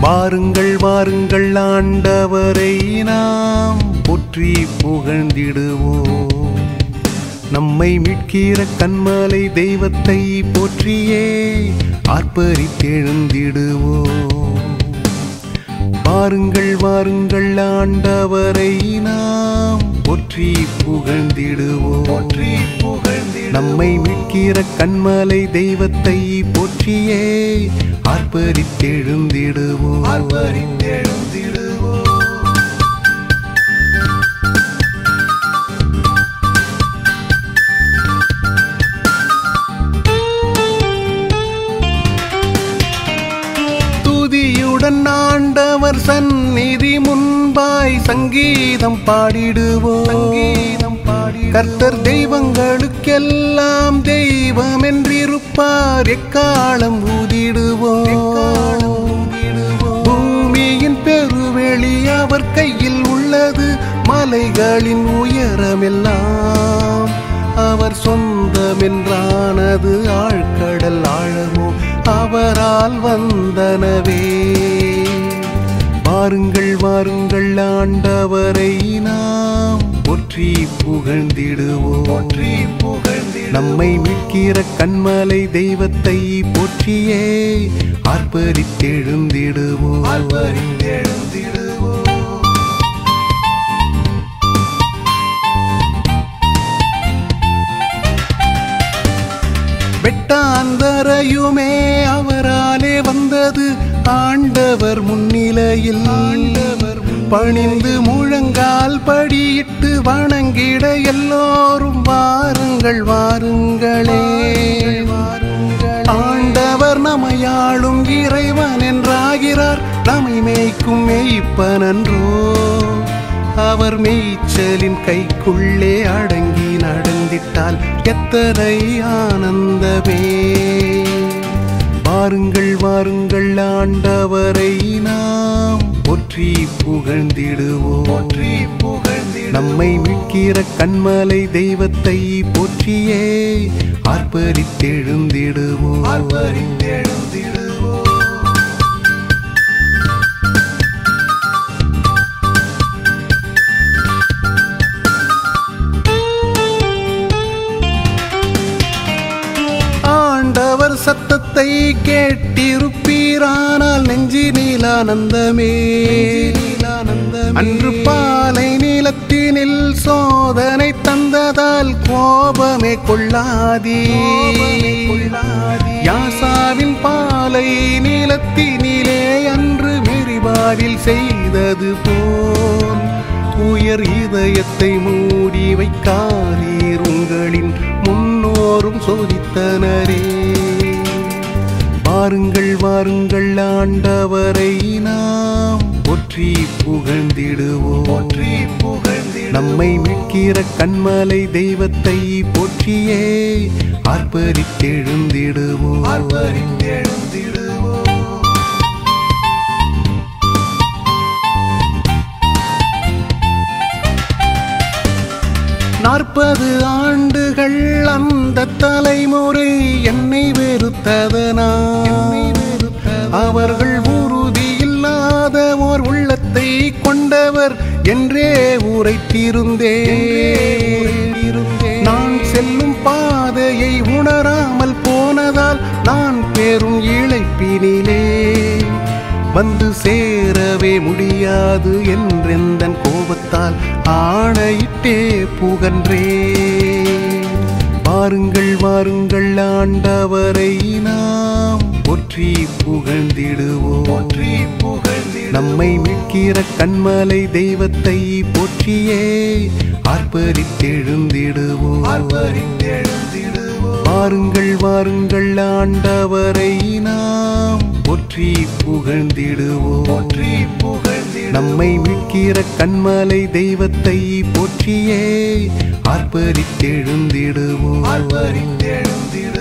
வாருங்கள் வாருங்கள் ஆண்டவரை நாம் போற்றி புகழ்ந்திடுவோம் நம்மை மீட்கிற கண்மலை தெய்வத்தை போற்றியே ஆர்ப்பரித்தெழுந்திடுவோம் வாருங்கள் வாருங்கள் ஆண்டவரை நாம் போற்றி புகழ்ந்திடுவோம் போற்றி புகழ்ந்திடுவோம் நம்மை மீட்கிற கண்மலை தெய்வத்தை போற்றியே ஆர்ப்பரித்தெழுந்திடுவோம் ஆர்ப்பரித்தெழுந்திடுவோம் துதியுடன் ஆண்டவர் சந்நிதி முன்பாய் சங்கீதம் பாடிடுவோம் சங்கீதம் பாடி கர்த்தர் தெய்வங்களுக்கெல்லாம் தெய்வம் என்றிருப்பார் எக்காலம் ஊதிடுவோம் பூமியின் பெருவெளி அவர் கையில் உள்ளது மலைகளின் உயரமெல்லாம் அவர் சொந்தமென்றானது ஆழ்கடல் ஆழமோ அவரால் வந்தனவே வாருங்கள் வாருங்கள் ஆண்டவரை நாம் போற்றி புகழ்ந்திடுவோம் போற்றி புகழ்ந்திடு நம்மை மீட்கிற கண்மலை தெய்வத்தை போற்றியே ஆர்ப்பரித்தெழுந்திடுவோம் ஆர்ப்பரித்தெழுந்திடுவோம் வெட்டாந்தரையுமே அவராலே வந்தது ஆண்டவர் முன்னிலையில் ஆண்டவர் பணிந்து முழங்கால் படியிட்டு வணங்கிட எல்லோரும் வாருங்கள் வாருங்களே ஆண்டவர் நமையாளும் இறைவன் என்றாகிறார் நம்மை மேய்க்கும் மேய்ப்பனன்றோ அவர் மேய்ச்சலின் கைக்குள்ளே அடங்கி நடந்திட்டால் எத்தனை ஆனந்தமே வாருங்கள் வாருங்கள் ஆண்டவரை நாம் போற்றி புகழ்ந்திடுவோம் போற்றி புகழ்ந்திடு நம்மை மீட்கிற கண்மலை தெய்வத்தை போற்றியே ஆர்ப்பரித்தெழுந்திடுவோம் ஆர்ப்பரித்தெழுந்திடுவோம் ஆண்டவர் சத்தத்தை கேட்டிருப்பீரானால் நெஞ்சினில் ஆனந்தமே அன்று பாலை நீளத்தினில் சோதனை தந்ததால் கோபமே கொள்ளாதே யாசாவின் பாலை நீளத்தினிலே அன்று மெரிபாடில் செய்தது போல் உயர் இதயத்தை மூடி வைக்காதீர் உங்களின் முன்னோரும் சோதித்தனரே வாருங்கள் வாருங்கள் ஆண்டவரை நாம் போற்றி புகழ்ந்திடுவோம் போற்றி புகழ்ந்திடு நம்மை மீட்கிற கண்மலை தெய்வத்தை போற்றியே ஆர்ப்பரித்தெழுந்திடுவோம் ஆர்ப்பரித்தெழுந்திடுவோம் நாற்பது ஆண்டுகள் அந்த தலைமுறை என்னை வெறுத்ததனா அவர்கள் உறுதி இல்லாத ஓர் உள்ளத்தை கொண்டவர் என்றே உரைத்திருந்தே நான் செல்லும் பாதையை உணராமல் போனதால் நான் பெரும் இழைப்பினிலே வந்து சேரவே முடியாது என்றெந்தன் கோபத்தால் ஆணையிட்டே புகன்றே வாருங்கள் வாருங்கள் ஆண்டவரை நாம் போற்றி புகழ்ந்திடுவோம் போற்றி புகழ்ந்திடு நம்மை மீட்கிற கண்மலை தெய்வத்தை போற்றியே ஆர்ப்பரித்தெழுந்திடுவோம் ஆர்ப்பரித்தெழுந்திடுவோம் வாருங்கள் வாருங்கள் ஆண்டவரை நாம் போற்றி புகழ்ந்திடுவோம் போற்றி புகழ்ந்திடு நம்மை மீட்கிற கண்மலை தெய்வத்தை போற்றியே ஆர்ப்பரித்தெழுந்திடுவோம் ஆர்ப்பரித்தெழுந்திடு